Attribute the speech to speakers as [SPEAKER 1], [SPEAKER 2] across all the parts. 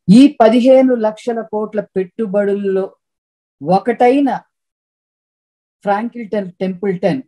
[SPEAKER 1] ఈ పదిహేను లక్షల కోట్ల పెట్టుబడుల్లో ఒకటైన ఫ్రాంకిల్టన్ టెంపుల్టన్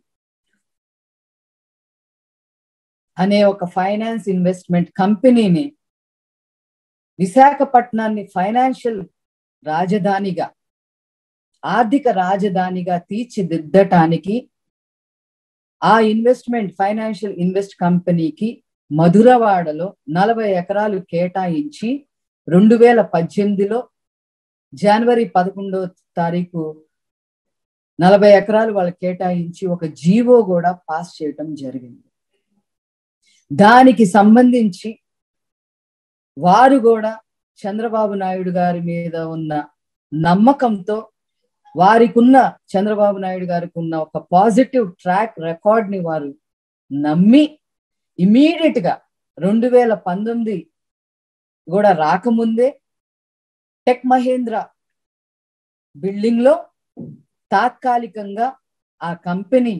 [SPEAKER 1] అనే ఒక ఫైనాన్స్ ఇన్వెస్ట్మెంట్ కంపెనీని విశాఖపట్నాన్ని ఫైనాన్షియల్ రాజధానిగా ఆర్థిక రాజధానిగా తీర్చిదిద్దటానికి ఆ ఇన్వెస్ట్మెంట్ ఫైనాన్షియల్ ఇన్వెస్ట్ కంపెనీకి మధురవాడలో నలభై ఎకరాలు కేటాయించి రెండు వేల పద్దెనిమిదిలో జనవరి పదకొండో తారీఖు నలభై ఎకరాలు వాళ్ళు కేటాయించి ఒక జీవో కూడా పాస్ చేయటం జరిగింది దానికి సంబంధించి వారు కూడా చంద్రబాబు నాయుడు గారి మీద ఉన్న నమ్మకంతో వారికి ఉన్న చంద్రబాబు నాయుడు గారికి ఉన్న ఒక పాజిటివ్ ట్రాక్ రికార్డ్ ని వారు నమ్మి ఇమీడియట్ గా రెండు వేల పంతొమ్మిది కూడా రాకముందే టెక్ మహేంద్ర బిల్డింగ్ లో తాత్కాలికంగా ఆ కంపెనీ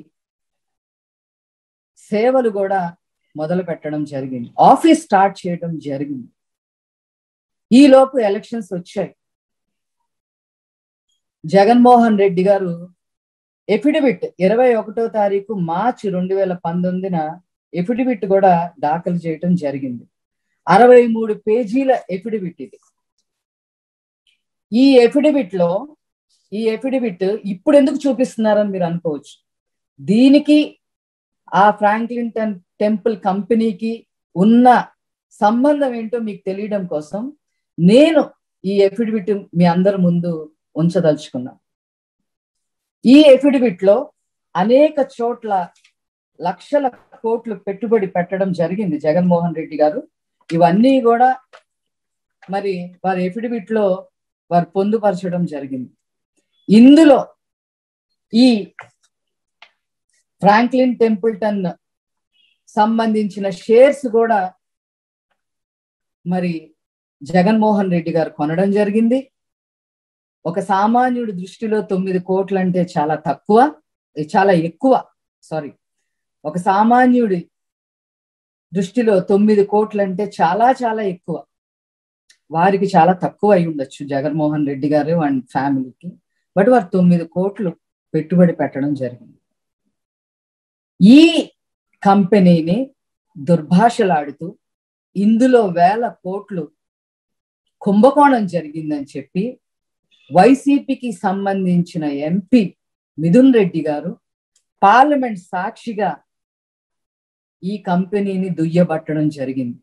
[SPEAKER 1] సేవలు కూడా మొదలు పెట్టడం జరిగింది ఆఫీస్ స్టార్ట్ చేయడం జరిగింది ఈ లోపు ఎలక్షన్స్ వచ్చాయి జగన్మోహన్ రెడ్డి గారు ఎఫిడవిట్ ఇరవై ఒకటో తారీఖు మార్చి రెండు వేల పంతొమ్మిదిన ఎఫిడవిట్ కూడా దాఖలు చేయటం జరిగింది అరవై మూడు పేజీల ఎఫిడవిట్ ఇది ఈ ఎఫిడవిట్ లో ఈ ఎఫిడవిట్ ఇప్పుడు ఎందుకు చూపిస్తున్నారని మీరు అనుకోవచ్చు దీనికి ఆ ఫ్రాంక్లింటన్ టెంపుల్ కంపెనీకి ఉన్న సంబంధం ఏంటో మీకు తెలియడం కోసం నేను ఈ ఎఫిడవిట్ మీ అందరి ముందు ఉంచదలుచుకున్నా ఈ ఎఫిడవిట్ లో అనేక చోట్ల లక్షల కోట్లు పెట్టుబడి పెట్టడం జరిగింది జగన్మోహన్ రెడ్డి గారు ఇవన్నీ కూడా మరి వారి ఎఫిడవిట్ లో వారు పొందుపరచడం జరిగింది ఇందులో ఈ ఫ్రాంక్లిన్ టెంపుల్టన్ సంబంధించిన షేర్స్ కూడా మరి జగన్మోహన్ రెడ్డి గారు కొనడం జరిగింది ఒక సామాన్యుడి దృష్టిలో తొమ్మిది కోట్లు అంటే చాలా తక్కువ చాలా ఎక్కువ సారీ ఒక సామాన్యుడి దృష్టిలో తొమ్మిది కోట్లు అంటే చాలా చాలా ఎక్కువ వారికి చాలా తక్కువ అయి ఉండొచ్చు జగన్మోహన్ రెడ్డి గారు అండ్ ఫ్యామిలీకి బట్ వారు తొమ్మిది కోట్లు పెట్టుబడి పెట్టడం జరిగింది ఈ కంపెనీని దుర్భాషలాడుతూ ఇందులో వేల కోట్లు కుంభకోణం జరిగిందని చెప్పి వైసీపీకి సంబంధించిన ఎంపీ మిథున్ రెడ్డి గారు పార్లమెంట్ సాక్షిగా ఈ కంపెనీని దుయ్యబట్టడం జరిగింది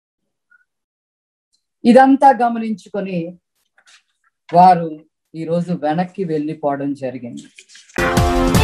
[SPEAKER 1] ఇదంతా గమనించుకొని వారు ఈరోజు వెనక్కి వెళ్ళిపోవడం జరిగింది